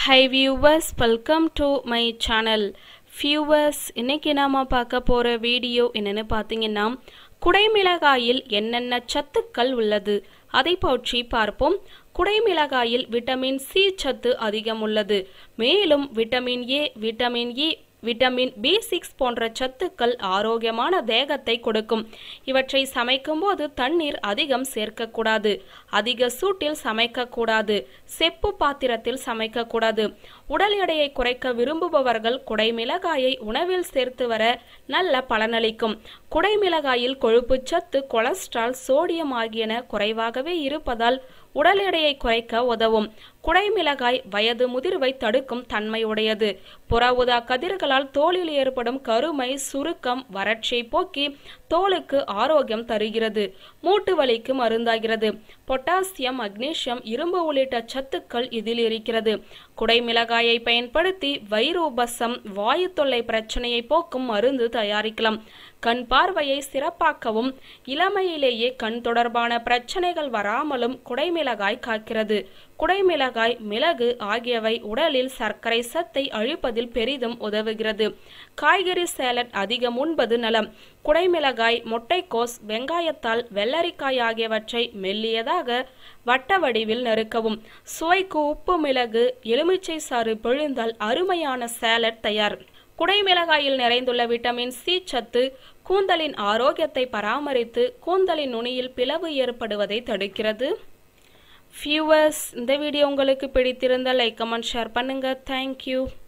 high viewers welcome to my channel viewers இன்னைக்கு நாம பார்க்க போற வீடியோ என்னன்னு பார்த்தீங்கன்னா குடைமிளகாயில் என்னென்ன சத்துக்கள் உள்ளது அதை பற்றி பார்ப்போம் குடைமிளகாயில் விட்டமின் சி சத்து அதிகம் உள்ளது மேலும் vitamin A vitamin E vitamin B six போன்ற சத்துக்கள் ஆரோக்கியமான தேகத்தை கொடுக்கும் இவற்றை சமைக்கும்போது தண்ணீர் அதிகம் சேர்க்கக்கூடாது அதிக சூட்டில் சமைக்கக்கூடாது செப்பு பாத்திரத்தில் சமைக்கக்கூடாது உடல் எடையை குறைக்க விரும்புபவர்கள் குடைமிளகாயை உணவில் சேர்த்து வர நல்ல பலனளிக்கும் குடைமிளகாயில் கொழுப்பு சத்து கொலஸ்ட்ரால் சோடியம் ஆகியன குறைவாகவே இருப்பதால் உடல் எடையை குறைக்க உதவும் குடைமிளகாய் வயது முதிர்வை தடுக்கும் தன்மையுடையது புற ஊதா கதிர்களால் தோலில் ஏற்படும் கருமை சுருக்கம் வறட்சியை போக்கி தோலுக்கு ஆரோக்கியம் தருகிறது மூட்டு வலிக்கு மருந்தாகிறது பொட்டாசியம் மக்னீசியம் இரும்பு உள்ளிட்ட சத்துக்கள் இதில் இருக்கிறது குடைமிளகாயை பயன்படுத்தி வைரூபசம் வாயு தொல்லை பிரச்சனையை போக்கும் மருந்து தயாரிக்கலாம் கண் பார்வையை சிறப்பாக்கவும் இளமையிலேயே கண் தொடர்பான பிரச்சனைகள் வராமலும் குடைமிளகாய் காக்கிறது குடைமிளகாய் மிளகு ஆகியவை உடலில் சர்க்கரை சத்தை அழிப்பதில் பெரிதும் உதவுகிறது காய்கறி சேலட் அதிகம் உண்பது நலம் குடைமிளகாய் முட்டைக்கோஸ் வெங்காயத்தால் வெள்ளரிக்காய் ஆகியவற்றை மெல்லியதாக வட்ட வடிவில் நறுக்கவும் சுவைக்கு உப்பு மிளகு எலுமிச்சை சாறு பிழிந்தால் அருமையான சேலட் தயார் குடைமிளகாயில் நிறைந்துள்ள விட்டமின் சி சத்து கூந்தலின் ஆரோக்கியத்தை பராமரித்து கூந்தலின் நுனியில் பிளவு ஏற்படுவதை தடுக்கிறது வியூவர்ஸ் இந்த வீடியோ உங்களுக்கு பிடித்திருந்தால் லைக் கமெண்ட் ஷேர் பண்ணுங்க தேங்க்யூ